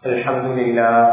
الحمد لله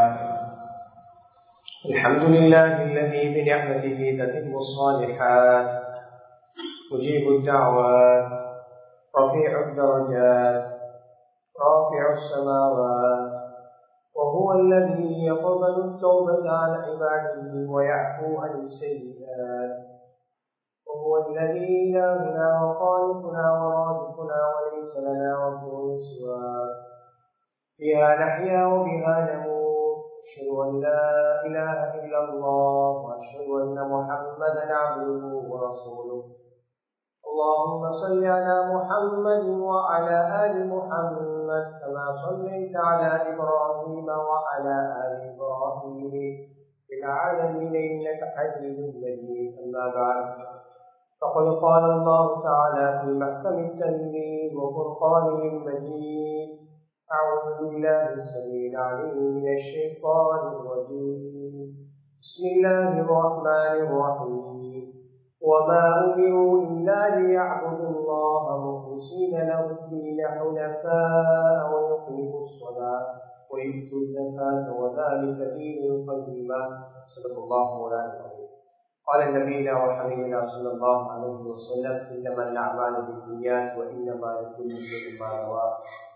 الحمد لله الذي بنعمته تتم الصالحات مجيب الدعوات رفيع الدرجات رافع السماوات وهو الذي يقبل التوبة عن عباده ويعفو عن السيئات وهو الذي إلهنا وخالقنا ورازقنا وليس لنا رب سواه بها نحيا وبها نموت أشهد أن لا إله إلا الله وأشهد أن محمدا عبده ورسوله اللهم صل على محمد وعلى آل محمد كما صليت على إبراهيم وعلى آل إبراهيم في العالمين إنك حميد مجيد أما بعد فقد قال الله تعالى في محكم التنزيل وفرقانه المجيد أعوذ بالله السميع العليم من الشيطان الرجيم بسم الله الرحمن الرحيم وما أمروا إلا ليعبدوا الله مخلصين له الدين حنفاء ويقيموا الصلاة ويؤتوا الزكاة وذلك دين القيمة صدق الله مولانا العظيم قال نبينا وحبيبنا صلى الله عليه وسلم إنما الأعمال بالنيات وإنما لكل امرئ ما نوى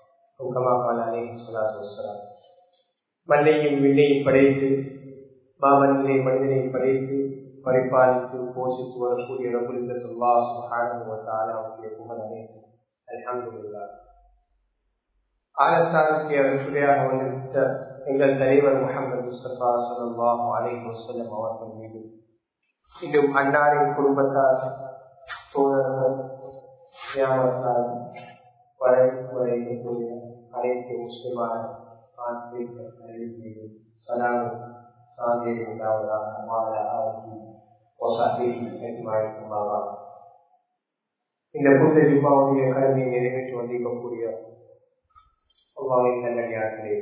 மண்ணையும் விண்ணையும் படைத்து மாமனிதனை மனிதனை படைத்து பரிபாலித்து போஷித்து வரக்கூடிய ரபுலிசத்துல்லா சுகானுடைய புகழ் அனைத்தும் அல்ஹம்துல்லா ஆலத்தாருக்கு சுவையாக வந்திருந்த எங்கள் தலைவர் முகமது முஸ்தபா சல்லாஹ் அலை வசல்லம் அவர்கள் மீது இன்னும் அன்னாரின் குடும்பத்தார் தோழர்கள் வியாபாரத்தார் வரைக்கூடிய அனைத்து முஸ்லிமான மீது சலாம் சாந்தியை உண்டாவதாக மாத ஆகி இந்த புத்த ஜிம்மாவுடைய கடமையை நிறைவேற்றி வந்திருக்கக்கூடிய அல்லாவின் நல்லடியார்களே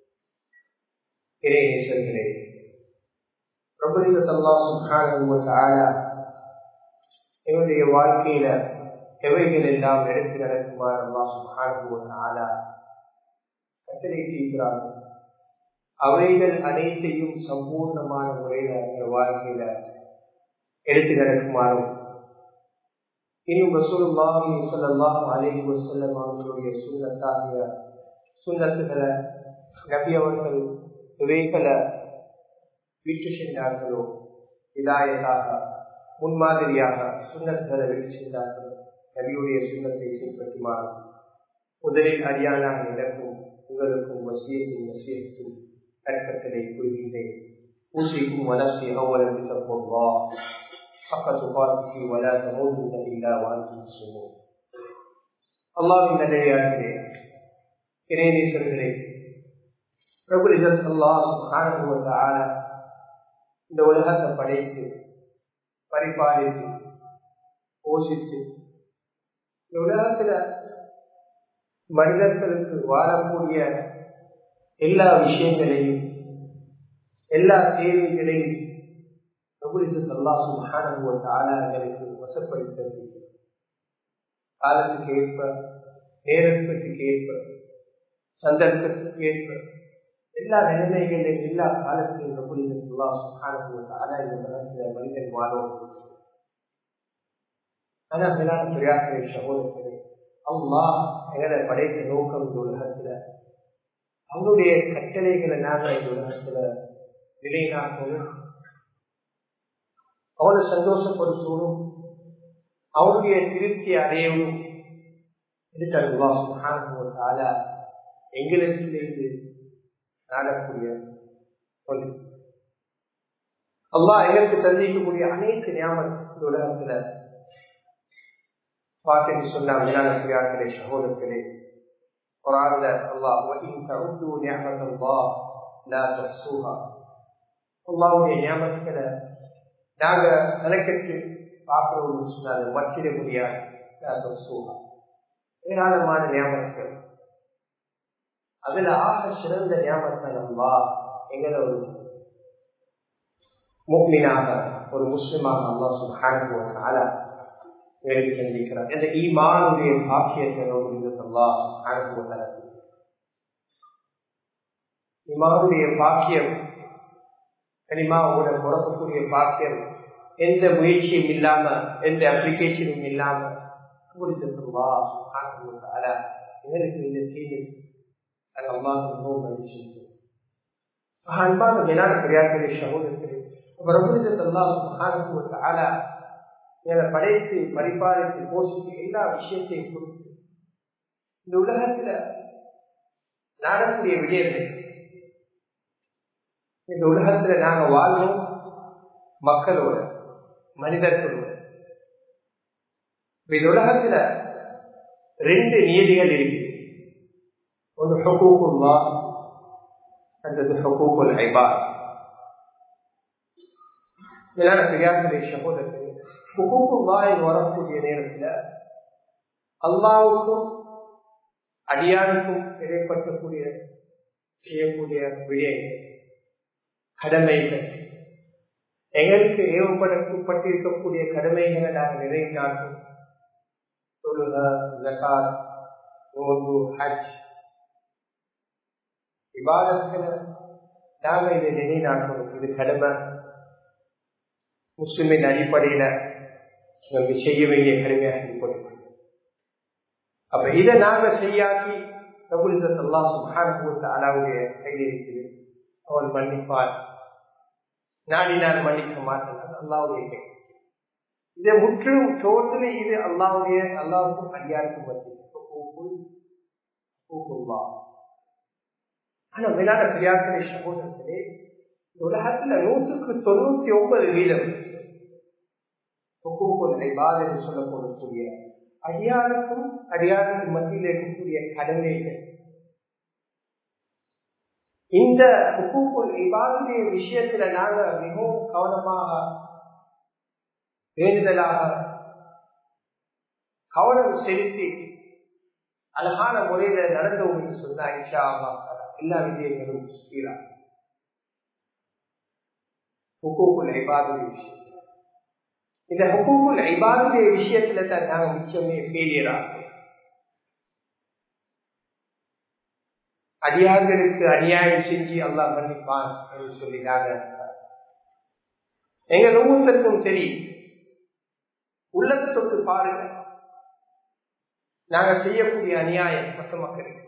இறைநேசர்களே என்னுடைய வாழ்க்கையில எவைகள் எல்லாம் எடுத்து நடக்குமாறு அல்லா சுகான கட்டளை செய்கிறார்கள் அவைகள் அனைத்தையும் சம்பூர்ணமான முறையில எங்கள் வாழ்க்கையில எடுத்து நடக்குமாறும் இன்னும் ரசூலுல்லாஹி ஸல்லல்லாஹு அலைஹி வஸல்லம் அவர்களுடைய சுன்னத்தாகிய சுன்னத்துகளை நபி அவர்கள் இவைகளை விட்டு சென்றார்களோ இதாயதாக முன்மாதிரியாக சுண்ணத்துகளை விட்டு சென்றார்களோ நபியுடைய சுண்ணத்தை பின்பற்றுமாறு முதலில் அரியானாக எனக்கும் உங்களுக்கும் வசியத்தும் வசியத்தும் கற்கத்தலை கூறுகின்றேன் ஊசிக்கும் வளர்ச்சி அவ்வளவு தப்போவா حق تقاته ولا تموتن الا وانتم مسلمون அல்லாவின் நல்லே இறைநேசர்களே பிரபு அல்லாஹ் சுகான இந்த உலகத்தை படைத்து பரிபாலித்து போஷித்து இந்த உலகத்துல மனிதர்களுக்கு வாழக்கூடிய எல்லா விஷயங்களையும் எல்லா தேவைகளையும் எங்களுக்கு வசப்படுத்தி காலத்துக்கு ஏற்ப நேரத்துக்கு ஏற்ப சந்தர்ப்பத்துக்கு ஏற்ப எல்லா நிலைமைகளிலும் எல்லா காலத்திலும் ரபுலிசத்துல்லா சுகான இந்த மனசுல மனிதன் வாழும் ஆனா மேலான பிரியாசரை சகோதரர்களே அல்லா எங்களை படைத்த நோக்கம் இந்த உலகத்துல அவனுடைய கட்டளைகளை நாங்க இந்த உலகத்துல நிலைநாட்டணும் அவனை சந்தோஷப்படுத்தணும் அவனுடைய திருப்தி அடையவும் இதுக்காக எங்களிடத்திலிருந்து நாடக்கூடிய ஒன்று அல்லா எங்களுக்கு தந்திக்கக்கூடிய அனைத்து ஞாபகம் இந்த உலகத்துல பார்த்து சொன்ன வினாடியார்களே சகோதரர்களே குரான்ல அல்லாஹ் وَإِن تَعُدُّوا نِعْمَةَ اللَّهِ لَا تُحْصُوهَا அல்லாஹ்வுடைய ஞாபகங்களை நாங்க நிலக்கட்டு பார்க்கிறோம்னு சொன்னால வச்சிட முடியாது ஏராளமான ஞாபகங்கள் அதுல ஆக சிறந்த ஞாபகங்கள் அல்லா எங்களை ஒரு முக்மீனாக ஒரு முஸ்லிமாக அல்லா சுகான வேலை சந்திக்கிறார் இந்த ஈமானுடைய பாக்கியத்தை அல்லா சுகான இமாவுடைய பாக்கியம் கனிமாவோட பிறக்கக்கூடிய பாக்கியம் எந்த முயற்சியும் இல்லாம எந்த அப்ளிகேஷனும் இல்லாம கொடுத்திருக்கிறவா எங்களுக்கு இந்த செய்தி அன்பான மேலான பெரியார்களே சகோதரர்களே படைத்து பரிபாலித்து போஷித்து எல்லா விஷயத்தையும் கொடுத்து இந்த உலகத்துல நடக்கூடிய விடயங்கள் இந்த உலகத்துல நாங்க வாழ்வோம் மக்களோட மனிதர்களோட இந்த உலகத்துல ரெண்டு நீதிகள் இருக்கு ஒன்று ஹக்கூக்குல்லா அல்லது ஹக்கூக்குல் ஐபாத் மேலான பெரியார்களே சகோதரர்களே ஹுகூக்குல்லாய் வரக்கூடிய நேரத்தில் அல்லாவுக்கும் அடியானுக்கும் இடைப்பட்டக்கூடிய செய்யக்கூடிய விடயங்கள் கடமைகள் எங்களுக்கு ஏவப்படப்பட்டிருக்கக்கூடிய கடமைகளை நாங்கள் நிறைவேற்றார்கள் தொழுக ஜகாத் நோன்பு ஹஜ் விவாதங்களை நாங்கள் இதை நினைநாட்டணும் இது கடமை முஸ்லிமின் அடிப்படையில செய்ய வேண்டிய கடமையாக இருப்பது அப்ப இதை நாங்க செய்யாக்கி பிரபுலிசத்தல்லா சுபானுபூத்த அலாவுடைய கையில் இருக்குது அவன் மன்னிப்பார் நாடி நான் மன்னிக்க மாட்டேன் அல்லாவுடைய கை இதை முற்றிலும் சோதனை இது அல்லாவுடைய அல்லாவுக்கும் அடியாருக்கும் வந்து ஆனா மேலான பெரியார்களே சகோதரர்களே உலகத்துல நூற்றுக்கு தொண்ணூத்தி ஒன்பது வீதம் பால் என்று சொல்லப்படக்கூடிய அடியாருக்கும் அடியாருக்கு மத்தியில் இருக்கக்கூடிய கடமைகள் இந்த ஹுக்கூக்குள் இபாதுடைய விஷயத்துல நாங்க மிகவும் கவனமாக வேண்டுதலாக கவனம் செலுத்தி அழகான முறையில நடந்தோம் என்று சொன்னா இஷா எல்லா விஜயங்களும் சீராக ஹுக்கூக்குள் ஐபாதுடைய விஷயம் இந்த ஹுக்கூக்குள் ஐபாதுடைய விஷயத்துல தான் நாங்க மிச்சமே ஃபெயிலியர் ஆகும் அடியார்களுக்கு அநியாயம் செஞ்சு அல்லாஹ் மன்னிப்பான் என்று சொல்லி நாங்க எங்க ஒவ்வொருத்தருக்கும் தெரியும் உள்ளத்தை தொட்டு பாருங்க நாங்க செய்யக்கூடிய அநியாயம் மற்ற மக்களுக்கு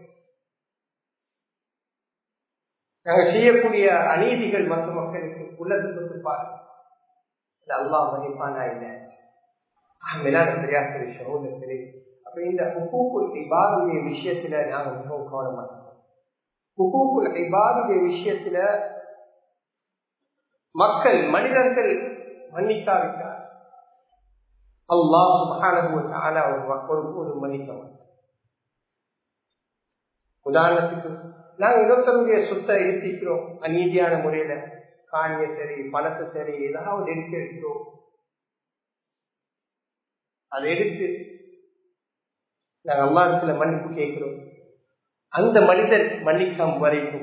நாங்க செய்யக்கூடிய அநீதிகள் மற்ற மக்களுக்கு உள்ளத்தை தொட்டு பாருங்க அல்லா மதிப்பானா இல்லை மேலான பெரியாசிரி சகோதரர்களே அப்ப இந்த உப்புக்குள் இபாதுடைய விஷயத்துல நாங்க மிகவும் கவனமா இருக்கோம் உப்புக்குள் இபாதுடைய விஷயத்துல மக்கள் மனிதர்கள் மன்னிக்காவிட்டார் அல்லாஹ் ஒரு ஒரு மன்னிக்க உதாரணத்துக்கு நாங்க இன்னொருத்தருடைய சொத்தை எடுத்திக்கிறோம் அநீதியான முறையில காணிய சரி பணத்தை சரி ஏதாவது எடுத்து எடுக்கிறோம் அதை எடுத்து நாங்கள் அல்லாடத்துல மன்னிப்பு கேட்கிறோம் அந்த மனிதர் மன்னிக்காம வரைக்கும்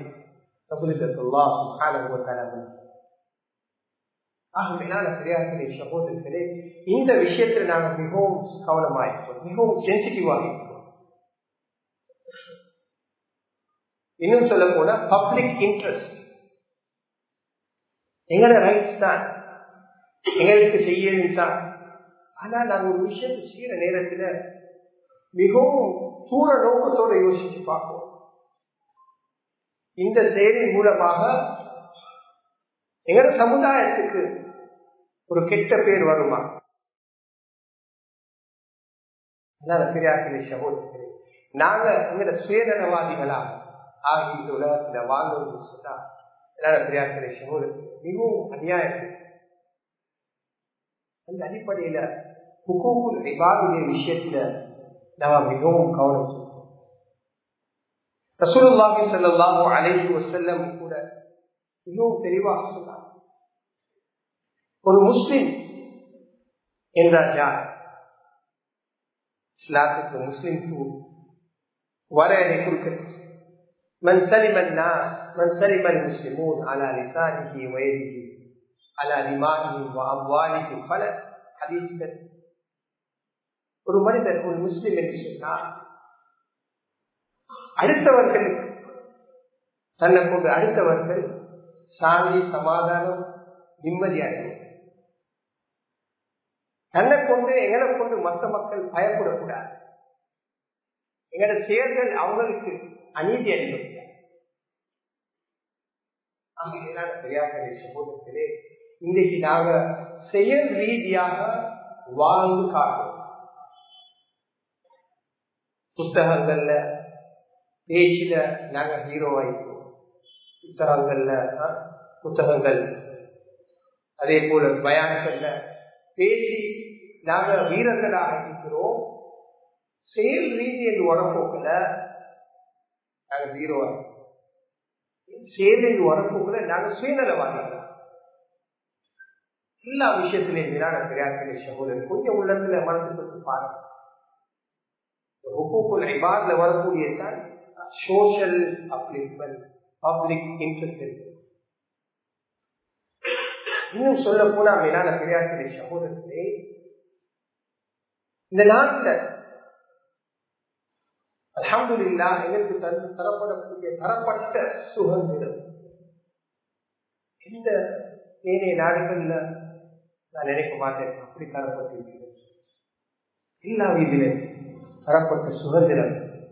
பெரியார்களே சகோதரர்களே இந்த விஷயத்துல நாங்கள் மிகவும் கவனமாயிருக்கோம் மிகவும் சென்சிட்டிவாக இருக்கிறோம் இன்னும் சொல்ல போனா பப்ளிக் இன்ட்ரெஸ்ட் எங்களோட ரைட்ஸ் தான் எங்களுக்கு செய்யணும் தான் ஆனா நாங்க ஒரு விஷயத்தை செய்யற நேரத்துல மிகவும் தூர நோக்கத்தோட யோசிச்சு பார்ப்போம் இந்த செயலின் மூலமாக எங்களோட சமுதாயத்துக்கு ஒரு கெட்ட பேர் வருமா பெரியார்களே சகோதரர்களே நாங்க எங்களோட சுயநலவாதிகளா ஆகி இந்த உலகத்துல வாழ்ந்தோம் சொன்னா பெரியார்களே சகோதரர்கள் மிகவும் அநியாயம் அந்த அடிப்படையில ஹுக்கூக்குல் இபாதுடைய விஷயத்துல நாம மிகவும் கவனம் செலுத்தோம் ரசூலுல்லாஹி ஸல்லல்லாஹு அலைஹி வஸல்லம் கூட மிகவும் தெளிவாக சொன்னார் ஒரு முஸ்லிம் என்றால் யார் இஸ்லாத்துக்கு முஸ்லிம்க்கு வரையறை கொடுக்கிறது من سلم الناس من سلم المسلمون على لسانه ويده على دمائهم واموالهم பல ஹதீஸ்கள் ஒரு மனிதர் ஒரு முஸ்லிம் என்று சொன்னால் அடுத்தவர்களுக்கு தன்னை கொண்டு அடுத்தவர்கள் சாந்தி சமாதானம் நிம்மதி அடையும் தன்னை கொண்டு எங்களை கொண்டு மற்ற மக்கள் பயப்படக்கூடாது எங்களோட செயல்கள் அவங்களுக்கு அநீதி அளிக்கக்கூடாது பெரியார்களே சமூகத்திலே இன்றைக்கு நாங்க செயல் ரீதியாக வாழ்ந்து காட்டுறோம் புத்தகங்கள்ல பேச்சில நாங்க ஹீரோ ஆயிட்டோம் புத்தகங்கள்ல புத்தகங்கள் அதே போல பயான்கள்ல பேசி நாங்க வீரர்களாக இருக்கிறோம் செயல் ரீதியில் வரப்போக்கல நாங்க ஹீரோ சேவையில் வரப்போக்கல நாங்க சுயநலவாதிகள் எல்லா விஷயத்திலையும் மீதான பெரியார்களே சகோதரர் கொஞ்சம் உள்ளத்துல மனசுக்கு பாருங்க ஹுக்கூக்குல் இபாத்ல வரக்கூடிய தான் சோஷியல் அப்ளிக்மெண்ட் பப்ளிக் இன்ட்ரெஸ்ட் இருக்கு இன்னும் சொல்ல போனா மேலான பெரியார்களே சகோதரர்களே இந்த நாட்டில் அலமதுல்லா எங்களுக்கு தந்து தரப்படக்கூடிய தரப்பட்ட சுதந்திரம் எந்த ஏனைய நாடுகள்ல நான் நினைக்க மாட்டேன் அப்படி தரப்பட்டிருக்கிறது எல்லா வீதியிலும் தரப்பட்ட சுதந்திரம்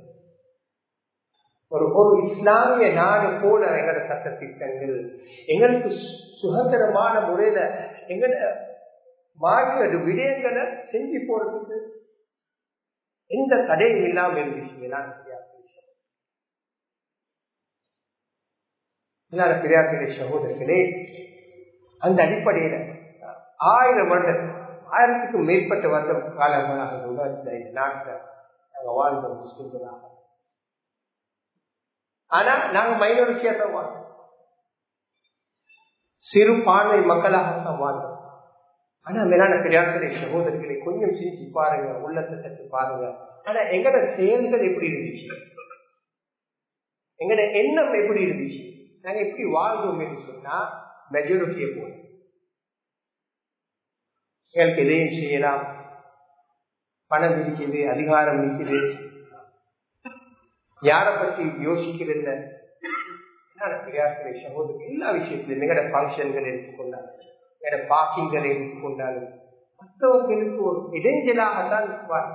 ஒரு ஒரு இஸ்லாமிய நாடு போல எங்களோட சட்ட திட்டங்கள் எங்களுக்கு சுதந்திரமான முறையில எங்களோட மாற்று விடயங்களை செஞ்சு போறதுக்கு எந்த தடையும் இல்லாம இருந்துச்சு பெரியார்களே சகோதரர்களே அந்த அடிப்படையில ஆயிரம் வருடம் ஆயிரத்துக்கும் மேற்பட்ட வருடம் காலங்களாக உலகத்தில் இந்த நாட்டில் நாங்க வாழ்ந்த முஸ்லிம்களாக ஆனா நாங்க மைனாரிட்டியா தான் வாழ்ந்தோம் சிறுபான்மை மக்களாகத்தான் வாழ்ந்தோம் ஆனா மேலான பெரியார்களே சகோதரர்களை கொஞ்சம் சிரிச்சு பாருங்க உள்ளத்தை தட்டு பாருங்க ஆனா எங்கட செயல்கள் எப்படி இருந்துச்சு எங்கட எண்ணம் எப்படி இருந்துச்சு நாங்க எப்படி வாழ்ந்தோம் என்று சொன்னா மெஜாரிட்டியை போல எங்களுக்கு எதையும் செய்யலாம் பணம் இருக்குது அதிகாரம் இருக்குது யாரை பற்றி யோசிக்கிறது பெரியார்களே சகோதரர் எல்லா விஷயத்திலும் எங்கட பங்கன்கள் எடுத்துக்கொண்டாலும் எங்கட பாக்கிங்களை எடுத்துக்கொண்டாலும் மற்றவர்களுக்கு ஒரு இடைஞ்சலாகத்தான் இருப்பார்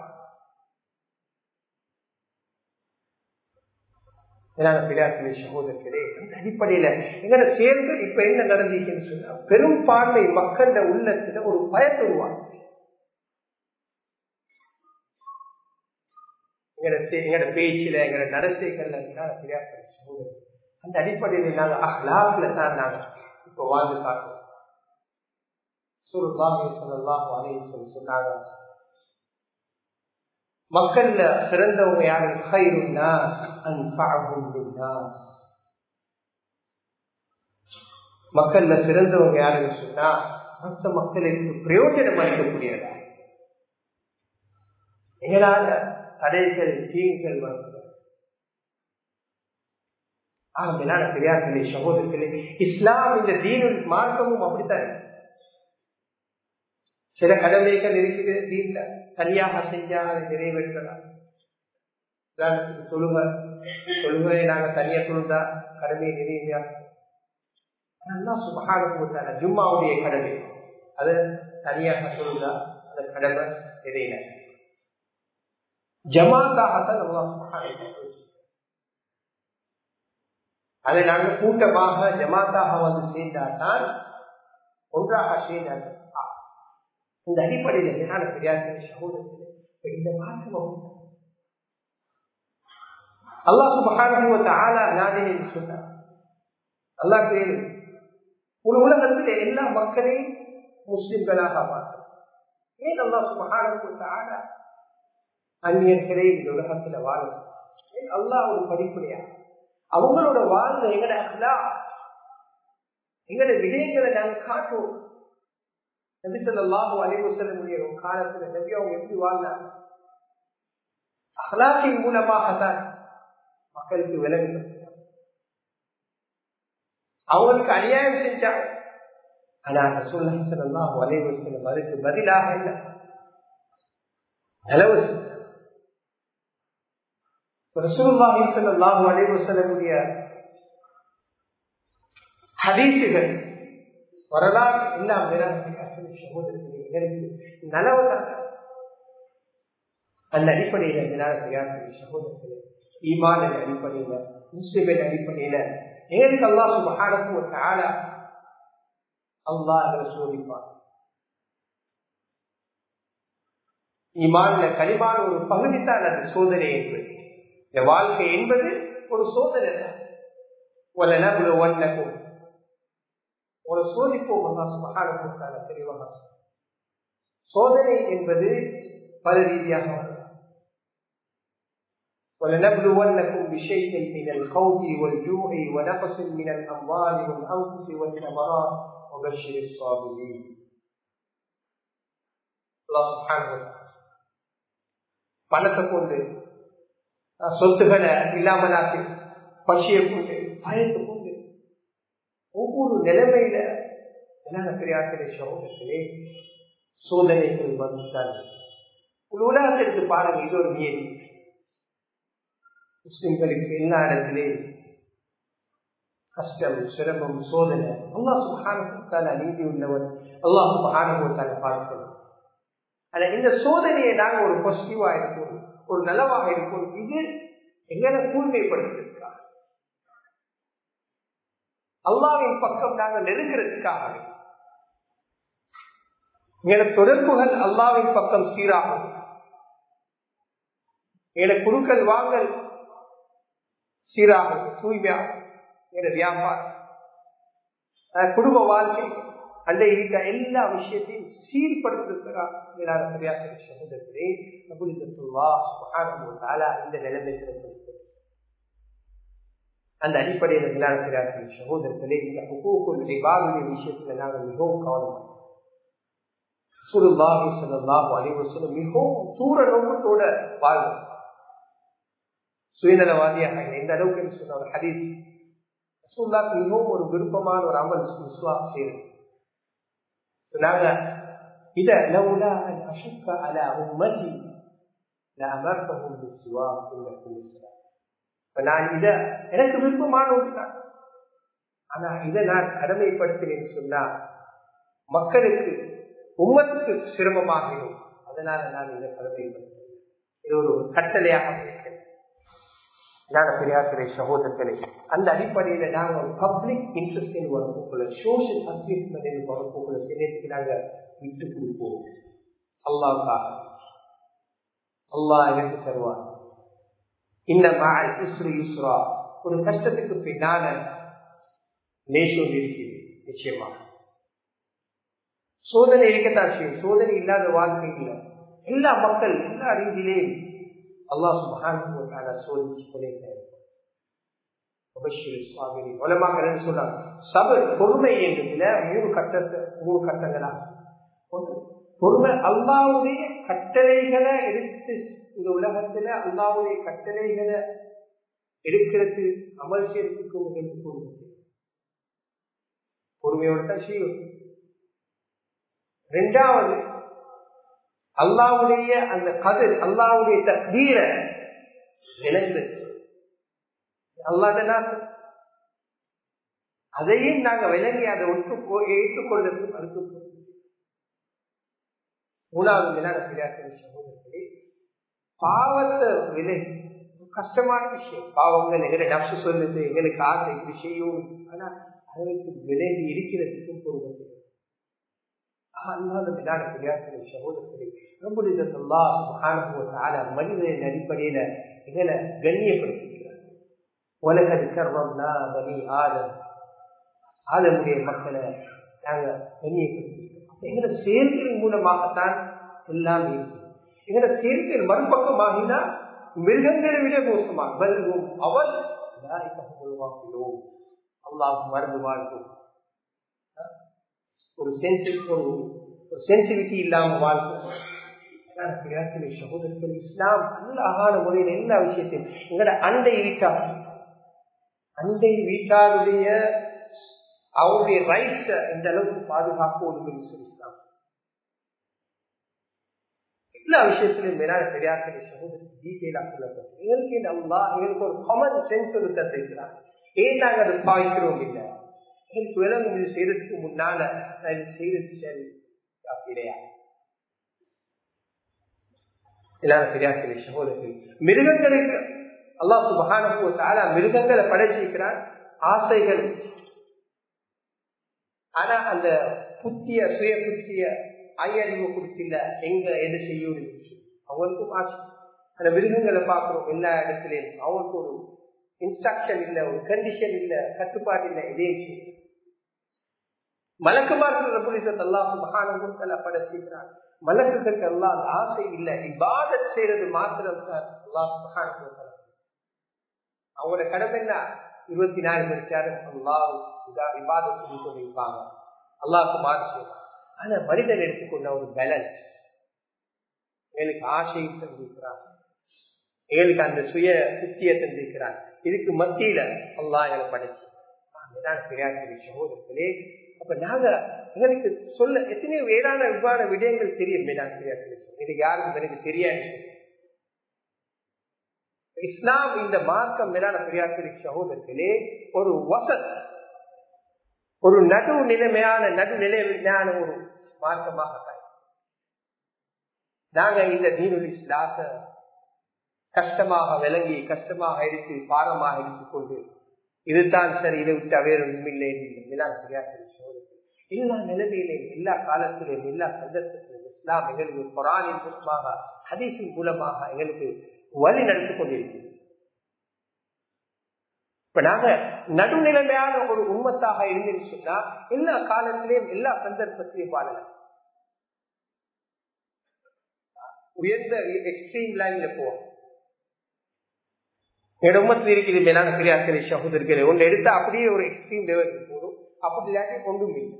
பிரியார்களே சகோதரர்களே அந்த அடிப்படையில எங்கட செயல்கள் இப்ப என்ன நடந்தீங்கன்னு சொன்னா பெரும்பான்மை மக்கள உள்ளத்துல ஒரு பயத்தை உருவாங்க எங்கட பேச்சுல எங்கட நடத்தைகள்ல பிரியார்களே சகோதரர் அந்த அடிப்படையில நாங்க அஹ்லாப்ல தான் நாங்க இப்ப வாழ்ந்து காட்டுறோம் சொன்னாங்க மக்கள்ல சிறந்தவங்க யாரு மக்கள்ல சிறந்தவங்க யாருன்னு சொன்னா மற்ற மக்களுக்கு பிரயோஜனம் அளிக்கக்கூடியதா எங்களால தடைகள் தீங்குகள் வருது ஆகவே பெரியார்களே சகோதரர்களே இஸ்லாம் இந்த தீனுள் மார்க்கமும் அப்படித்தான் சில கடமைகள் இருக்குது வீட்டுல சரியாக செஞ்சா அதை நிறைவேற்றலாம் உதாரணத்துக்கு தொழுகை தொழுகையை நாங்க தனியா தொழுதா கடமையை நிறைவேறா அதெல்லாம் சுபகாக போட்டாங்க ஜும்மாவுடைய கடமை அது தனியாக தொழுதா அந்த கடமை நிறைய ஜமாத்தாகத்தான் நல்லா சுபகாக அதை நாங்கள் கூட்டமாக ஜமாத்தாக வந்து சேர்ந்தால்தான் ஒன்றாக சேர்ந்தார்கள் இந்த அடிப்படையில் என்னால பெரியார்கள் சகோதரர்கள் இந்த மாற்றம் அல்லாஹ் சுபகான ஆளா நாதினின்னு சொன்னார் அல்லா பேரு ஒரு உலகத்தில் எல்லா மக்களையும் முஸ்லிம்களாக மாற்ற ஏன் அல்லா சுபகான ஆளா அந்நியர்களை இந்த உலகத்துல வாழ ஏன் அல்லா ஒரு படிப்படியா அவங்களோட வாழ்ந்த எங்கட அஹ்லா எங்கட விடயங்களை நாங்க காட்டுவோம் நபி சொல்லாஹு அலைவசல்லுடைய காலத்துல நபி அவங்க எப்படி வாழ்ந்தாங்க அஹ்லாக்கின் மூலமாகத்தான் மக்களுக்கு விலங்கு அவங்களுக்கு அநியாயம் செஞ்சாங்க ஆனா ரசூல்லா ஸல்லல்லாஹு அலைஹி வஸல்லம் அதுக்கு பதிலாக என்ன நலவு ரசூலுல்லாஹி ஸல்லல்லாஹு அலைஹி வஸல்லமுடைய ஹதீசுகள் வரலாறு எல்லாம் சகோதரர்களே எங்களுக்கு நலவுதான் அந்த அடிப்படையில விநாயகர் சகோதரர்களே ஈமான் அடிப்படையில முஸ்லிமின் அடிப்படையில எங்களுக்கு அல்லா சுபகானக்கும் ஒரு ஆள அல்லா சோதிப்பான் ஈமான்ல களிமான ஒரு பகுதி தான் அந்த சோதனை என்பது இந்த வாழ்க்கை என்பது ஒரு சோதனை தான் ஒன்னக்கும் ஒரு சோதிப்போம் அல்லா சுபகானக்கும் தெளிவாக சோதனை என்பது பல ரீதியாக ولنبلونكم بشيء من الخوف والجوع ونقص من الاموال والانفس والثمرات وبشر الصابرين الله سبحانه وتعالى பணத்தை கொண்டு சொத்துக்களை இல்லாமலாக்கி பசியை கொண்டு பயத்தை கொண்டு ஒவ்வொரு நிலைமையில என்ன பெரியார்களே சோகத்திலே சோதனைகள் வந்துட்டாங்க உலகத்திற்கு பாருங்க இது ஒரு நியதி முஸ்லிம்களுக்கு எல்லா இடத்திலே கஷ்டம் சிரமம் சோதனை அல்லா சுகான நீதி உள்ளவர் அல்லா சுகான பார்க்கணும் ஆனா இந்த சோதனையை நாங்க ஒரு பாசிட்டிவா இருக்கும் ஒரு நலவாக இருக்கும் இது எங்களை தூய்மைப்படுத்துறதுக்காக அல்லாவின் பக்கம் நாங்கள் நெருங்கிறதுக்காக எங்களோட தொடர்புகள் அல்லாவின் பக்கம் சீராகும் என குழுக்கள் வாங்கல் சீராகும் தூய்மையாகும் என வியாபாரம் குடும்ப வாழ்க்கை அந்த இருக்க எல்லா விஷயத்தையும் சீர்படுத்துகிறார் சகோதரர்களே இந்த நிலைமை அந்த அடிப்படையில் விளையாடுகிறார்கள் சகோதரர்களே இந்த பாவுடைய விஷயத்துல நாங்கள் மிகவும் கவனம் சுருல்லாஹி சொல்லலாம் அனைவரும் மிகவும் தூர நோக்கத்தோட வாழ்வோம் சுயநலவாதியாக எந்த அளவுக்கு சொன்ன ஒரு ஹதீஸ் ரசூல்லாக்கு மிகவும் ஒரு விருப்பமான ஒரு அமல் விஸ்வா செய்யணும் சொன்னாங்க இத லவுலா அன் அஷக்க அலா உம்மதி லஅமர்தஹும் பிஸ்வா இந்த குல்லிஸ்லாம் நான் இத எனக்கு விருப்பமான ஒன்று தான் ஆனா இதை நான் கடமைப்படுத்தினேன்னு சொன்னா மக்களுக்கு உம்மத்துக்கு சிரமமாகிடும் அதனால நான் இதை கடமைப்படுத்தினேன் இது ஒரு கட்டளையாக இருக்கிறேன் பெரியார்களே சகோதரர்களே அந்த அடிப்படையில நாங்க பப்ளிக் இன்ட்ரெஸ்டின் வரப்போக்குள்ள சோசியல் அட்வீஸ்மெண்ட் வரப்போக்குள்ள சிலையத்துக்கு நாங்க விட்டு கொடுப்போம் அல்லாவுக்காக அல்லாஹ் எனக்கு தருவார் இந்த மால் இஸ்ரு இஸ்ரா ஒரு கஷ்டத்துக்கு பின்னால நேசம் இருக்கிறது நிச்சயமாக சோதனை இருக்கத்தான் செய்யும் சோதனை இல்லாத வாழ்க்கை இல்லை எல்லா மக்கள் எல்லா ரீதியிலேயும் அல்லாஹ் சுபஹான சோதிச்சு கொண்டிருக்கிறார் சொல்றாங்க சபர் பொறுமை என்றதுல மூணு கட்டத்தை மூணு கட்டங்களா பொறுமை அல்லாவுடைய கட்டளைகளை எடுத்து இந்த உலகத்துல அல்லாவுடைய கட்டளைகளை எடுக்கிறது அமல் செய்யறதுக்கு பொறுமை பொறுமையோட தான் செய்யும் ரெண்டாவது அல்லாவுடைய அந்த கதிர் அல்லாவுடைய தீர விளைந்து அல்லாத அதையும் நாங்க விளங்கி அதை ஒட்டு ஏற்றுக்கொள்றது அதுக்கு மூணாவது வினாட சகோதரர்களே பாவத்தை விலை கஷ்டமான விஷயம் பாவங்கள் எங்களை நப்சு சொல்லுது எங்களுக்கு ஆசை இப்படி செய்யும் ஆனா அதற்கு விலகி இருக்கிறதுக்கும் பொருள் மனிதனின் அடிப்படையில எங்களை கண்ணியப்படுத்திக்கிறார் உலகது கர்வம்னா பலி ஆதம் ஆதமுடைய மக்களை நாங்க கண்ணியப்படுத்திக்கிறோம் எங்களை சேர்க்கையின் மூலமாகத்தான் எல்லாமே இருக்கு எங்களை சேர்க்கையில் மறுபக்கமாகினா மிருகங்களை விட மோசமாக வருவோம் அவள் அல்லாஹ் மறந்து வாழ்வோம் ஒரு ஒரு சென்சிவிட்டி இல்லாம வாழ்க்கை சகோதரர்கள் இஸ்லாம் நல்ல அழகான முறையில் எல்லா விஷயத்தையும் எங்களோட அண்டை வீட்டார் அண்டை வீட்டாருடைய அவருடைய ரைட்ஸ இந்த அளவுக்கு பாதுகாப்பு இஸ்லாம் எல்லா விஷயத்திலும் மேலான பெரியார்கள் சகோதரர் டீட்டெயிலா சொல்லப்படும் எங்களுக்கு அல்லா எங்களுக்கு ஒரு காமன் சென்ஸ் ஒரு தந்திருக்கிறார் ஏன் நாங்கள் அதை பாவிக்கிறோம் இல்லை எனக்கு விலங்கு இது செய்யறதுக்கு முன்னால நான் இது செய்யறது சரி அப்படியா எல்லாரும் பெரியாசிரிய சகோதரர்கள் மிருகங்களுக்கு அல்லாஹ் சுபகான மிருகங்களை படைச்சிருக்கிறான் ஆசைகள் ஆனா அந்த புத்திய சுய புத்திய ஐயறிவு கொடுத்தில்ல எங்க எது செய்யும் அவங்களுக்கும் ஆசை அந்த மிருகங்களை பார்க்கிறோம் எல்லா இடத்துலயும் அவங்களுக்கு ஒரு இன்ஸ்ட்ரக்ஷன் இல்ல ஒரு கண்டிஷன் இல்ல கட்டுப்பாடு இல்ல இதே மலக்குமார்கள் புலிசத் அல்லாஹ் மகானகுத்தல படைச்சிருக்கிறான் மலக்குகளுக்கு எல்லாம் அந்த ஆசை இல்ல இபாதத் செய்யறது மாத்திரம் அல்லாஹ் மகானகுத்தல அவங்களோட கடமை என்ன இருபத்தி நாலு மணிக்காரு அல்லாஹ் இபாதத் சொல்லி கொண்டிருப்பாங்க அல்லாஹுக்கு மாறு செய்வாங்க ஆனா மனிதன் எடுத்துக்கொண்ட ஒரு பேலன்ஸ் எங்களுக்கு ஆசையை தந்திருக்கிறான் எங்களுக்கு அந்த சுய புத்தியை தந்திருக்கிறான் இதுக்கு மத்தியில அல்லா எங்களை படைச்சு பெரியாசிரி சகோதரத்திலே அப்ப நாங்க எங்களுக்கு சொல்ல எத்தனையோ வேறான விவாத விடயங்கள் தெரியும் மேலாண் பெரியாசிரி இது யாருக்கும் எனக்கு தெரியாது இஸ்லாம் இந்த மார்க்கம் மேலான பெரியாசிரி சகோதரத்திலே ஒரு வசத் ஒரு நடு நிலைமையான நடு நிலைமையான ஒரு மார்க்கமாக நாங்க இந்த தீனுல் இஸ்லாத்த கஷ்டமாக விளங்கி கஷ்டமாக இருக்கு பாரமாக எடுத்துக்கொண்டு இதுதான் சரி இதை விட்டு வேறு ஒன்றுமில்லை எல்லா நிலைமையிலும் எல்லா காலத்திலும் எல்லா சந்தர்ப்பத்திலும் இஸ்லாம் எங்களுக்கு குரானின் மூலமாக ஹதீஸின் மூலமாக எங்களுக்கு வழி நடத்தி கொண்டிருக்கிறது இப்ப நாங்க நடுநிலைமையான ஒரு உண்மத்தாக இருந்துன்னு சொன்னா எல்லா காலத்திலையும் எல்லா சந்தர்ப்பத்திலையும் வாழலாம் உயர்ந்த எக்ஸ்ட்ரீம் லைன்ல போவோம் என்னோட உமத்தில் இருக்குது மேலான பெரியாசிரிய சகோதரர்களே ஒன்று எடுத்தா அப்படியே ஒரு எக்ஸ்ட்ரீம் லெவலுக்கு போடும் அப்படி இல்லாட்டி ஒன்றும் இல்லை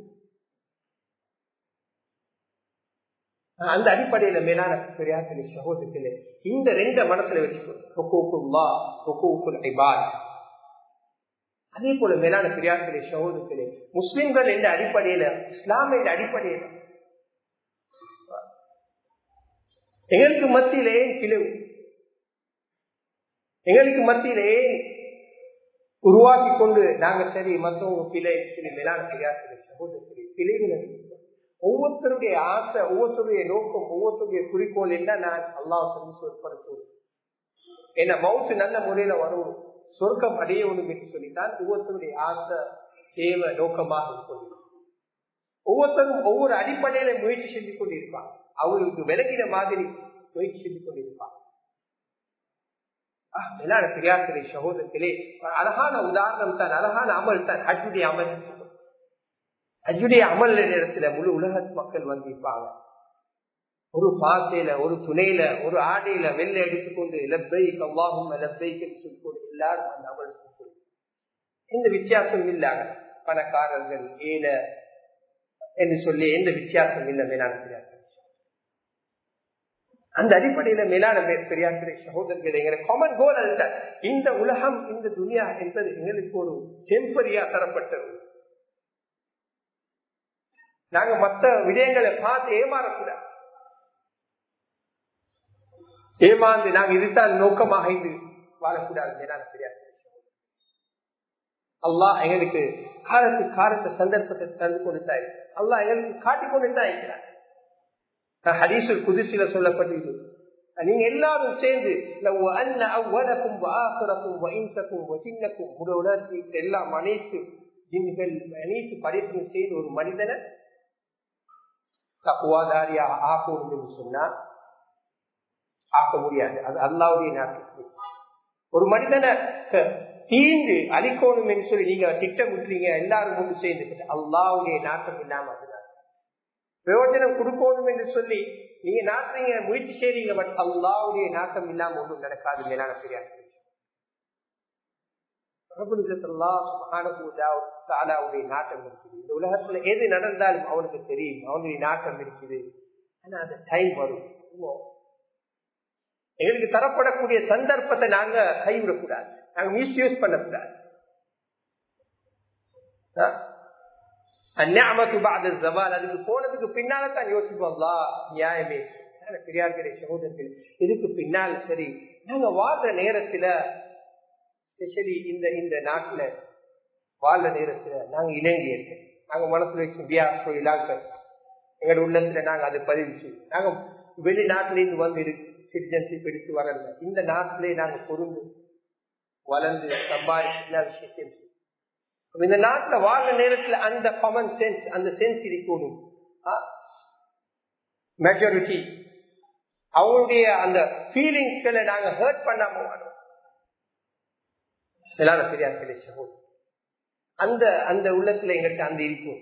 அந்த அடிப்படையில மேலான பெரியாசிரிய சகோதரர்களே இந்த ரெண்ட மனசுல வச்சுக்கணும் அதே போல மேலான பெரியாசிரிய சகோதரர்களே முஸ்லிம்கள் என்ற அடிப்படையில இஸ்லாமிய அடிப்படையில எங்களுக்கு மத்தியிலே பிளவு எங்களுக்கு மத்தியிலே உருவாக்கி கொண்டு நாங்க சரி மற்றவங்க பிழை சரி மேலான பெரியாசிரிய சகோதரர்களே பிழைகள் ஒவ்வொருத்தருடைய ஆசை ஒவ்வொருத்தருடைய நோக்கம் ஒவ்வொருத்தருடைய குறிக்கோள் என்ன நான் அல்லாஹ் சொல்லி சொற்படுத்துவது என்ன மவுத்து நல்ல முறையில வரும் சொர்க்கம் அடையணும் என்று சொல்லித்தான் ஒவ்வொருத்தருடைய ஆசை தேவை நோக்கமாக இருக்கும் ஒவ்வொருத்தரும் ஒவ்வொரு அடிப்படையில முயற்சி செஞ்சு கொண்டிருப்பாங்க அவங்களுக்கு விலகின மாதிரி முயற்சி செஞ்சு கொண்டிருப்பாங்க பெரியாசிரிய சகோதரத்திலே அழகான உதாரணம் தான் அழகான அமல் தான் ஹஜ்ஜுடைய அமல் ஹஜ்ஜுடைய அமல் நேரத்துல முழு உலக மக்கள் வந்திருப்பாங்க ஒரு பாசையில ஒரு துணையில ஒரு ஆடையில வெள்ள எடுத்துக்கொண்டு லப்பை கவ்வாகும் லப்பைக்கு சொல்லிக்கொண்டு எல்லாரும் அந்த அமல் எந்த வித்தியாசம் இல்லாங்க பணக்காரர்கள் ஏல என்று சொல்லி எந்த வித்தியாசம் இல்லை மேலான பெரியார் அந்த அடிப்படையில மேலான பெரியாசிரிய சகோதரர்கள் எங்களை காமன் கோல் அல்ல இந்த உலகம் இந்த துனியா என்பது எங்களுக்கு ஒரு டெம்பரியா தரப்பட்டது நாங்க மற்ற விடயங்களை பார்த்து ஏமாறக்கூடாது ஏமாந்து நாங்க இதுதான் நோக்கமாக இது வாழக்கூடாது மேலான பெரியாசிரிய அல்லாஹ் எங்களுக்கு காலத்துக்கு காலத்தை சந்தர்ப்பத்தை தந்து கொடுத்தாய் அல்லாஹ் எங்களுக்கு காட்டிக் கொண்டு தான் இருக்கிறார் ஹதீசுல் குதிசில சொல்லப்பட்டது நீங்க எல்லாரும் சேர்ந்து அவ்வளக்கும் ஆசுரக்கும் வயின்சக்கும் வசின்னக்கும் உலகத்தில் எல்லாம் அனைத்து ஜின்கள் அனைத்து படைப்பும் செய்து ஒரு மனிதனை தப்புவாதாரியாக ஆக்கணும் என்று சொன்னா ஆக்க முடியாது அது அல்லாவுடைய நாட்டுக்கு ஒரு மனிதனை தீங்கு அழிக்கணும் என்று சொல்லி நீங்க திட்டமிட்டுறீங்க எல்லாரும் கொண்டு சேர்ந்து அல்லாவுடைய நாட்டம் இல்லாம அதுதான் பிரயோஜனம் கொடுக்கணும் என்று சொல்லி நீங்க நாட்டுறீங்க முயற்சி செய்றீங்க பட் அல்லாவுடைய நாட்டம் இல்லாம ஒன்றும் நடக்காது மேலான பெரியார் நாட்டம் இருக்குது இந்த உலகத்துல எது நடந்தாலும் அவனுக்கு தெரியும் அவனுடைய நாட்டம் இருக்குது ஆனா அந்த டைம் வரும் எங்களுக்கு தரப்படக்கூடிய சந்தர்ப்பத்தை நாங்க கைவிடக்கூடாது நாங்க மிஸ்யூஸ் பண்ணக்கூடாது அதுக்கு போனதுக்கு பின்னால தான் யோசிப்போம் நியாயமே பெரியார்களே சகோதரர்கள் இதுக்கு பின்னால் சரி நாங்க வாழ்ற நேரத்துல ஸ்பெஷலி இந்த இந்த நாட்டுல வாழ்ற நேரத்துல நாங்க இலங்கையர்கள் நாங்க மனசுல வச்சு பியா இலாக்கள் எங்களோட உள்ளத்துல நாங்க அதை பதிவு செய்யும் நாங்க வெளிநாட்டில இருந்து வந்து சிட்டிசன்ஷிப் எடுத்து வரல இந்த நாட்டிலே நாங்க பொருந்து வளர்ந்து சம்பாதிச்சு எல்லா விஷயத்தையும் செய்யும். இந்த நாட்டுல வாழ்ற நேரத்துல அந்த காமன் சென்ஸ் அந்த சென்ஸ் இருக்கணும் மெஜாரிட்டி அவங்களுடைய அந்த ஃபீலிங்ஸ்களை நாங்க ஹர்ட் பண்ணாம வரோம் எல்லாரும் பெரியார் கிடைச்ச அந்த அந்த உள்ளத்துல எங்கள்கிட்ட அந்த இருக்கும்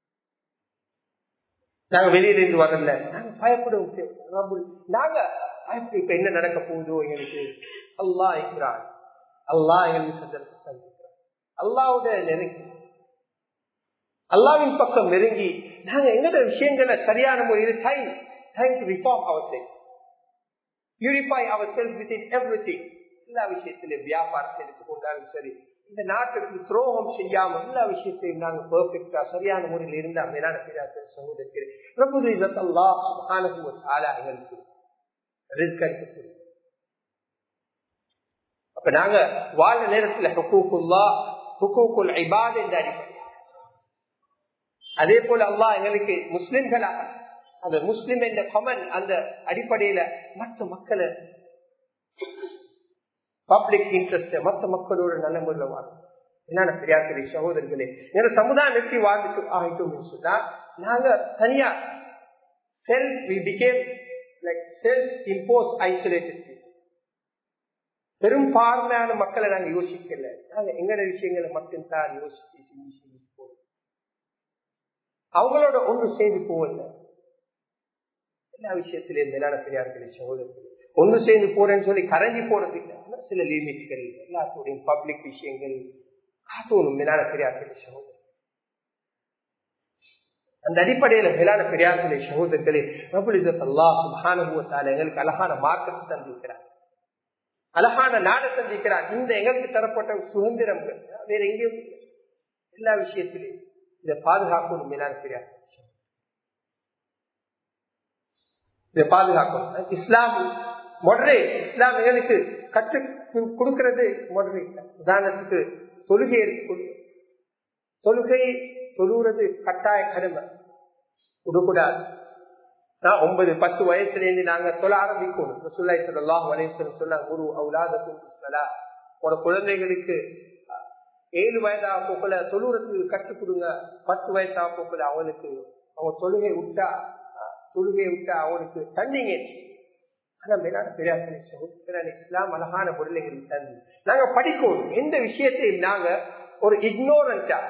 நாங்க வெளியில இருந்து வரல நாங்க பயப்படுவோம் நாங்க பயப்படு இப்ப என்ன நடக்க போகுதோ எங்களுக்கு அல்லா இருக்கிறார் அல்லா எங்களுக்கு சந்தர்ப்பம் அல்லாவோட நெருங்கி அல்லாவின் பக்கம் நெருங்கி நாங்க எங்கட விஷயங்களை சரியான முறையில் time time to reform our self purify our self within everything எல்லா விஷயத்திலும் வியாபாரத்தை எடுத்துக்கொண்டாலும் சரி இந்த நாட்டுக்கு துரோகம் செய்யாம எல்லா விஷயத்தையும் நாங்க பெர்ஃபெக்டா சரியான முறையில் இருந்தா மேலான பிராக்கள் சகோதரத்தில் பிரபுது இதல்லா சுகானகு ஆலா எங்களுக்கு ரிஸ்க் அளிக்கக்கூடிய அப்ப நாங்க வாழ்ற நேரத்துல ஹுக்கூக்குல்லா ஹுக்கூக்குல் ஐபாத் என்ற அடிப்படை அதே போல அல்லாஹ் எங்களுக்கு முஸ்லிம்களாக அந்த முஸ்லிம் என்ற கமன் அந்த அடிப்படையில மற்ற மக்களை பப்ளிக் இன்ட்ரெஸ்ட் மற்ற மக்களோட நல்ல முறையில் வாழும் என்னென்ன பெரியார்களே சகோதரர்களே எங்க சமுதாயம் எப்படி வாழ்ந்துட்டு ஆகிட்டோம் சொன்னா நாங்க தனியா self we become like self impose isolated பெரும்பான்மையான மக்களை நாங்க யோசிக்கல நாங்க எங்கட விஷயங்களை மட்டும்தான் யோசிச்சு செஞ்சு செஞ்சு போறோம் அவங்களோட ஒன்று சேர்ந்து போவதில்லை எல்லா விஷயத்திலையும் மேலான பெரியார்களே சகோதரர்களே ஒன்று சேர்ந்து போறேன்னு சொல்லி கரைஞ்சி போறது இல்லை சில லிமிட்கள் எல்லாத்தோடைய பப்ளிக் விஷயங்கள் காட்டணும் மேலான பெரியார்களே சகோதரர் அந்த அடிப்படையில மேலான பெரியார்களே சகோதரர்களே பிரபுலிதல்லா சுபானுபவத்தால எங்களுக்கு அழகான மார்க்கத்தை தந்திருக்கிறார் அழகான நாடை தந்திருக்கிறார் இந்த எங்களுக்கு தரப்பட்ட சுதந்திரம் வேற எங்கேயும் எல்லா விஷயத்திலையும் இதை பாதுகாக்கணும் மேலான பெரியார் இதை பாதுகாக்கணும் இஸ்லாம் மொடரேட் இஸ்லாம் எங்களுக்கு கற்று கொடுக்கிறது மொடரேட் உதாரணத்துக்கு தொழுகை தொழுகை தொழுகிறது கட்டாய கடமை கொடுக்கூடாது ஒன்பது பத்து வயசுல இருந்து நாங்க சொல்ல ஆரம்பிக்கணும் சுல்லாய் சொல்லலாம் வலைசன் சொன்னா குரு அவுலாதக்கும் உங்களோட குழந்தைகளுக்கு ஏழு வயதா போக்குல தொழுறதுக்கு கற்றுக் கொடுங்க பத்து வயசா போக்குல அவனுக்கு அவங்க தொழுகை விட்டா தொழுகையை விட்டா அவனுக்கு தண்டிங்க ஆனா மேலான பெரியார் இஸ்லாம் அழகான பொருளைகள் தந்து நாங்க படிக்கணும் எந்த விஷயத்தையும் நாங்க ஒரு இக்னோரண்டா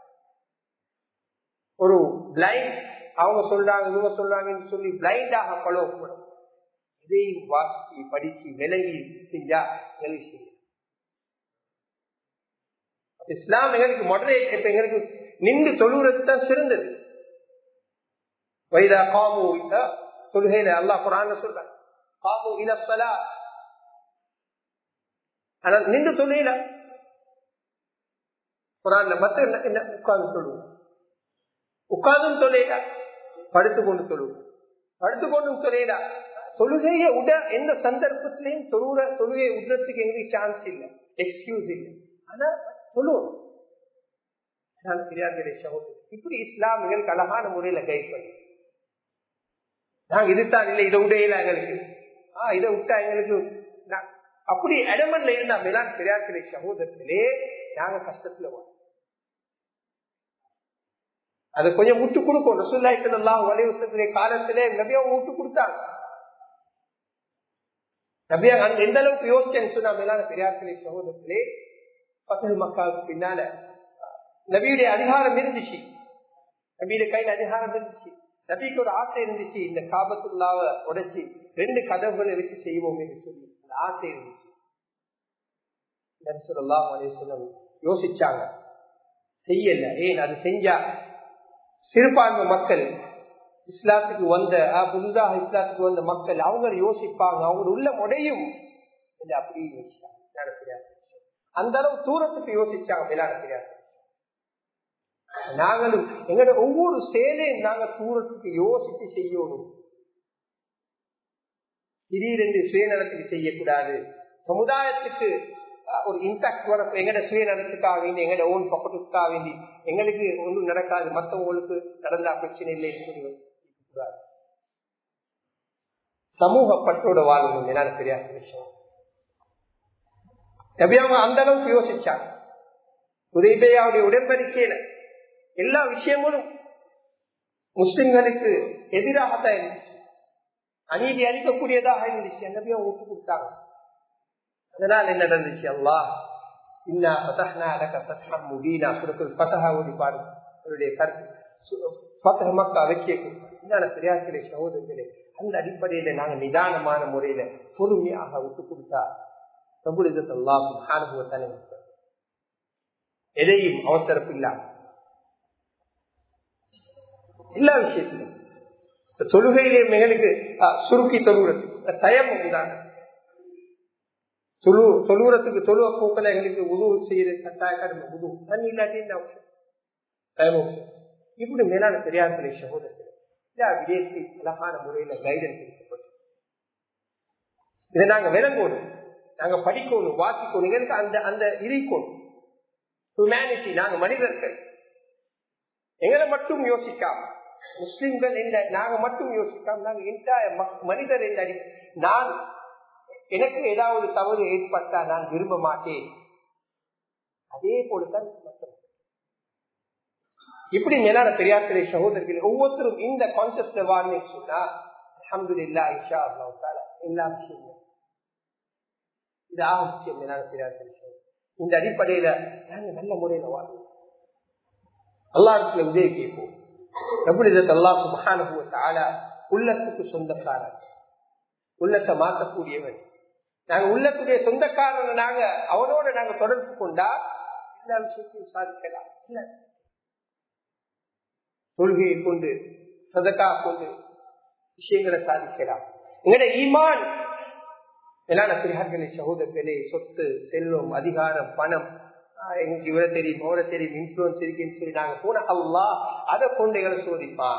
ஒரு பிளைண்ட் அவங்க சொல்றாங்க இவங்க சொல்றாங்கன்னு சொல்லி பிளைண்டாக பழகப்படும் இதையும் வாசி படிச்சு விலகி செஞ்சா எங்களுக்கு செய்யும் இஸ்லாம் எங்களுக்கு மொடரேட் இப்ப எங்களுக்கு நின்று தொழுகிறது தான் சிறந்தது வைதா காமு தொழுகையில அல்லா குரான் சொல்றாங்க காமு இலப்பலா ஆனா நின்று தொழுகையில குரான்ல மத்த என்ன உட்கார்ந்து சொல்லுவோம் உட்கார்ந்தும் தொழிலா படுத்து கொண்டு தொழுவோம் படுத்து கொண்டும் தொழிலா தொழுகையை விட எந்த சந்தர்ப்பத்திலையும் தொழுற தொழுகையை விடுறதுக்கு எங்களுக்கு சான்ஸ் இல்லை எக்ஸ்கியூஸ் இல்லை ஆனா சொல்லுவோம் இப்படி இஸ்லாம் எங்களுக்கு அழகான முறையில கைட் பண்ணி நாங்க இதுதான் இல்லை இதை விடையில எங்களுக்கு ஆஹ் இதை விட்டா எங்களுக்கு அப்படி இடமல்ல இருந்தா மேலான் பெரியார்களை சகோதரத்திலே நாங்க கஷ்டத்துல வரோம் அது கொஞ்சம் விட்டு கொடுக்கும் ரசூல்லாய்க்கெல்லாம் வலியுறுத்தக்கூடிய காலத்திலே நபியா விட்டு கொடுத்தாங்க நபியா எந்த அளவுக்கு யோசிச்சேன்னு சொன்னா மேலான பெரியார்களை சகோதரத்திலே பசல் மக்களுக்கு பின்னால நபியுடைய அதிகாரம் இருந்துச்சு நபியுடைய கையில் அதிகாரம் இருந்துச்சு நபிக்கு ஒரு ஆசை இருந்துச்சு இந்த காபத்துள்ளாவ உடைச்சி ரெண்டு கதவுகள் இருக்கு செய்வோம் என்று சொல்லி அந்த ஆசை இருந்துச்சு நபிசுல்லாம் யோசிச்சாங்க செய்யல ஏன் அது செஞ்சா சிறுபான்மை மக்கள் இஸ்லாத்துக்கு வந்த புதிதாக இஸ்லாத்துக்கு வந்த மக்கள் அவங்க யோசிப்பாங்க அவங்க உள்ள முடையும் அப்படியே யோசிச்சாங்க அந்த அளவு தூரத்துக்கு யோசிச்சாங்க விளையாட நாங்களும் எங்களோட ஒவ்வொரு செயலையும் நாங்க தூரத்துக்கு யோசித்து செய்யணும் திடீரென்று சுயநலத்துக்கு செய்யக்கூடாது சமுதாயத்துக்கு ஒரு இம்பாக்ட் வர எங்கட சுயநலத்துக்காக வேண்டி எங்கட ஓன் பக்கத்துக்காக வேண்டி எங்களுக்கு ஒன்றும் நடக்காது மற்றவங்களுக்கு நடந்தா பிரச்சனை இல்லை என்று சமூக பற்றோட வாழணும் என்னால தெரியாத விஷயம் நபியாங்க அந்த அளவுக்கு யோசிச்சாங்க உதயபையாவுடைய உடன்படிக்கையில எல்லா விஷயங்களும் முஸ்லிம்களுக்கு எதிராக தான் இருந்துச்சு அநீதி அளிக்கக்கூடியதாக இருந்துச்சு நபியா ஒப்பு கொடுத்தாங்க அதனால் என்ன நடந்துச்சு அல்லா இன்னா பதஹ்னா அலக பத்ஹம் முபீனா சுரத்துல் பதஹா ஓடி பாருங்க அவருடைய கருத்து பத்தக மக்கா வெற்றியை கொடுத்தாங்க பெரியார்களே சகோதரர்களே அந்த அடிப்படையில நாங்க நிதானமான முறையில பொறுமையாக விட்டு கொடுத்தா பிரபுலிதத்தல்லாம் அனுபவத்தானே எதையும் அவசரப்பு இல்லாம எல்லா விஷயத்திலும் தொழுகையிலேயும் எங்களுக்கு சுருக்கி தொழுகிறது தயம் உண்டாங்க தொழு தொழுகிறதுக்கு தொழுவ போக்கில் எங்களுக்கு உதவு செய்யறது கட்டாய கடமை உதவு தண்ணி இல்லாட்டி தயம் இப்படி மேலான பெரியார்களே சகோதரர்கள் எல்லா விடயத்தில் அழகான முறையில கைடன்ஸ் கொடுக்கப்பட்டு இதை நாங்க விளங்கணும் நாங்க படிக்கணும் வாசிக்கணும் எங்களுக்கு அந்த அந்த இருக்கணும் ஹியூமனிட்டி நாங்க மனிதர்கள் எங்களை மட்டும் யோசிக்காம முஸ்லிம்கள் என்ற நாங்க மட்டும் யோசிக்காம நாங்க என்டைய மனிதர் என்ற நான் எனக்கு ஏதாவது தவறு ஏற்பட்டா நான் விரும்ப மாட்டேன் அதே போலதான் இப்படி மேலான பெரியார்களே சகோதரர்கள் ஒவ்வொருத்தரும் இந்த கான்செப்ட்ல வாழ்ந்து சொன்னா அஹமது இல்லா இஷா அல்லாஹால எல்லா விஷயங்களும் இது ஆக விஷயம் மேலான பெரியார்களே இந்த அடிப்படையில நாங்க நல்ல முறையில வாழ்வோம் அல்லாஹத்துல உதவி கேட்போம் எப்படி அல்லா சுபகானுபவத்தால உள்ளத்துக்கு சொந்தக்காரன் உள்ளத்தை மாற்றக்கூடியவன் நாங்க உள்ளத்துடைய சொந்தக்காரன் நாங்க அவனோட நாங்க தொடர்பு கொண்டா எல்லா விஷயத்தையும் சாதிக்கலாம் இல்ல தொழுகையை கொண்டு சதக்கா கொண்டு விஷயங்களை சாதிக்கலாம் எங்கட ஈமான் மேலான பெரியார்களே சகோதரர்களே சொத்து செல்வம் அதிகாரம் பணம் எங்களுக்கு இவரை தெரியும் அவரை தெரியும் இன்ஃபுளுன்ஸ் இருக்குன்னு சொல்லி நாங்க போன அல்லா அதை கொண்டு எங்களை சோதிப்பான்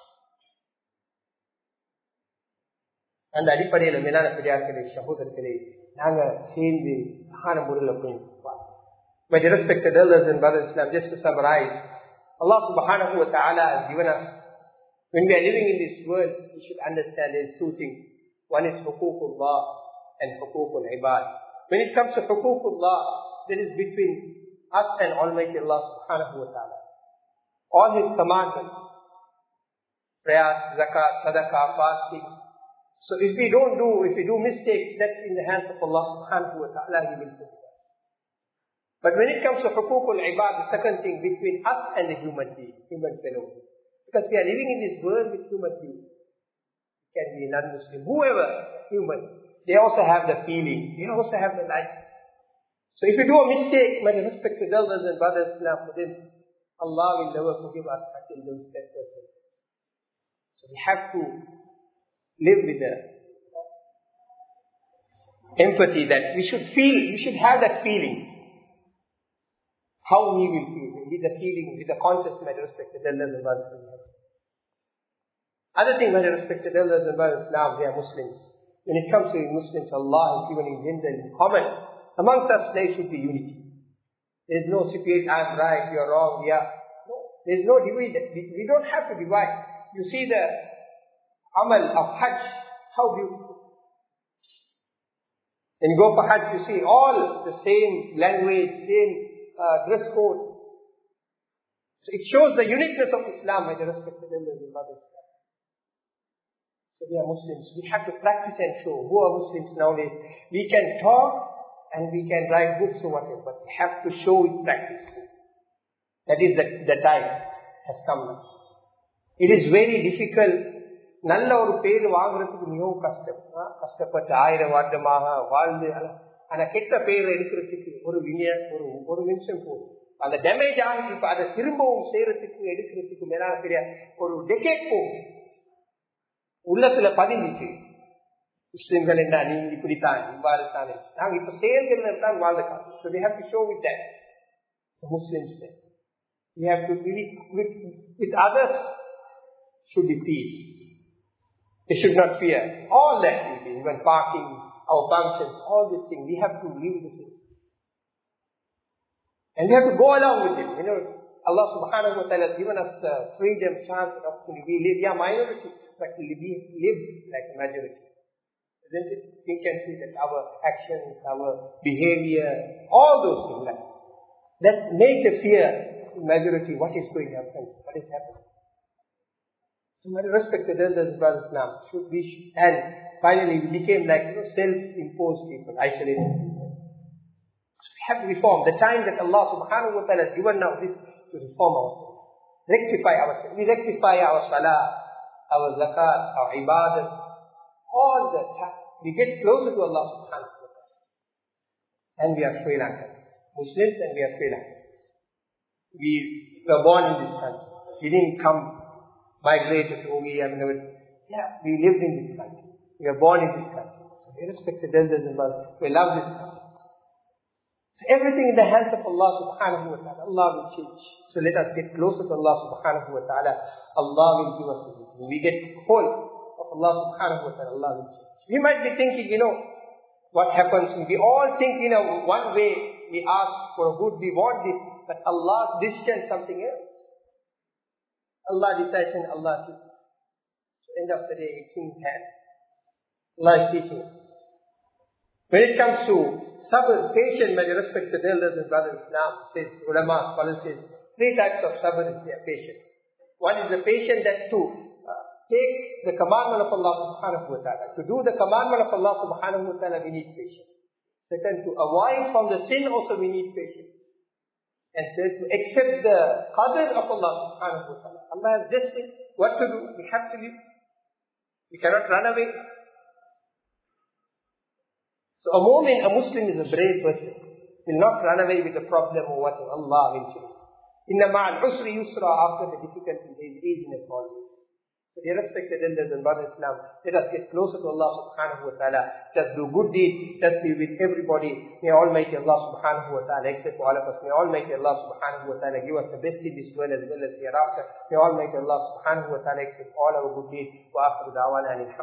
அந்த அடிப்படையில மேலான பெரியார்களே சகோதரர்களே நாங்க சேர்ந்து மகான முறையில் போய் My respected elders and brothers, Islam, just to summarize, Allah subhanahu wa ta'ala has given us, when we are living in this world, we should understand there's two things. One is huququllah and huququl ibad. When it comes to huququllah, that is between us and Almighty Allah subhanahu wa ta'ala. All His commandments, prayers, zakat, sadaqah, fasting. So if we don't do, if we do mistakes, that's in the hands of Allah subhanahu wa ta'ala, He will forgive us. But when it comes to hukukul ibad, the second thing between us and the human being, human fellow. Because we are living in this world with human beings. It can be non-Muslim, whoever, human. They also have the feeling. They also have the life. So if you do a mistake, my respected elders and brothers, for them, Allah will never forgive us until those that person. So we have to live with the empathy that we should feel, we should have that feeling. How he will feel, with the feeling, with the conscious, my respected elders and brothers. Other thing, my respected elders and brothers, now they are Muslims. When it comes to Muslims, Allah has given in gender in common. Amongst us, there should be unity. There is no separate, I'm right, you're wrong, yeah. No, there is no divide. We, we don't have to divide. You see the amal of Hajj, how beautiful. When you go for Hajj, you see all the same language, same uh, dress code. So it shows the uniqueness of Islam, my respected elders and brothers. So we are Muslims. We have to practice and show who are Muslims nowadays. We can talk and we can write books or whatever, but we have to show with practice. That is the, the time has come now. It is very difficult. நல்ல ஒரு பேர் வாங்குறதுக்கு மிகவும் கஷ்டம் கஷ்டப்பட்டு ஆயிரம் வருடமாக வாழ்ந்து ஆனா கெட்ட பேர் எடுக்கிறதுக்கு ஒரு வினிய ஒரு ஒரு நிமிஷம் போதும் அந்த டேமேஜ் ஆகி இப்ப அதை திரும்பவும் செய்யறதுக்கு எடுக்கிறதுக்கு மேலான பெரிய ஒரு டெக்கேட் போகும் உள்ளத்துல பதிஞ்சிச்சு முஸ்லிம்கள் என்ன நீ இப்படித்தான் இவ்வாறு தானே நாங்க இப்ப செயல்கள் தான் வாழ்ந்த காலம் so we have to show with that so Muslims say we have to be with, with others should be peace they should not fear all that even parking our functions all these things we have to live with it And we have to go along with him. You know, Allah subhanahu wa ta'ala has given us the freedom, chance, and opportunity. We live, we are minority, but we live like a majority. Isn't it? We can see that our actions, our behavior, all those things like that make the fear majority what is going to happen, what is happening. So my respected elders, brothers now, should we and finally we became like you know, self-imposed people, isolated people. So we have to reform. The time that Allah subhanahu wa ta'ala has given now this to reform ourselves. Rectify ourselves. We rectify our salah, our zakat, our ibadah, all the time. We get closer to Allah subhanahu wa ta'ala. And we are Sri Lankan. Muslims and we are Sri Lankan. We were born in this country. We didn't come, migrated to we have never, yeah, we lived in this country. We were born in this country. We respected elders and mothers. We love this country. So everything in the hands of Allah subhanahu wa ta'ala, Allah will change. So let us get closer to Allah subhanahu wa ta'ala. Allah will give us everything. When we get hold of Allah subhanahu wa ta'ala, Allah will change. We might be thinking, you know, what happens. We all think, you know, one way we ask for good, we want this, but Allah's decision something else. Allah decides and Allah chooses. So end of the day, it's in hand. Allah is teaching us. When it comes to sabr, patient, may respect the elders and brothers Islam, says ulama, scholars says, three types of sabr is there, patient. One is the patient that to uh, take the commandment of Allah subhanahu wa ta'ala. To do the commandment of Allah subhanahu wa ta'ala, we need patience. Second, to avoid from the sin also we need patience. And third, to accept the qadr of Allah subhanahu wa ta'ala. Allah has just said what to do. We have to live. We cannot run away. So a mu'min, a Muslim is a brave person. Will not run away with the problem or what Allah will change. Inna ma'al usri yusra after the difficulty there is easiness always. So dear respected elders and brothers Islam, let us get closer to Allah subhanahu wa ta'ala. Just do good deeds. Just be with everybody. May Almighty Allah subhanahu wa ta'ala accept all of us. May Almighty Allah subhanahu wa ta'ala give us the best in this world as well as hereafter. May Almighty Allah subhanahu wa ta'ala accept all our good deeds. Wa akhiru da'wana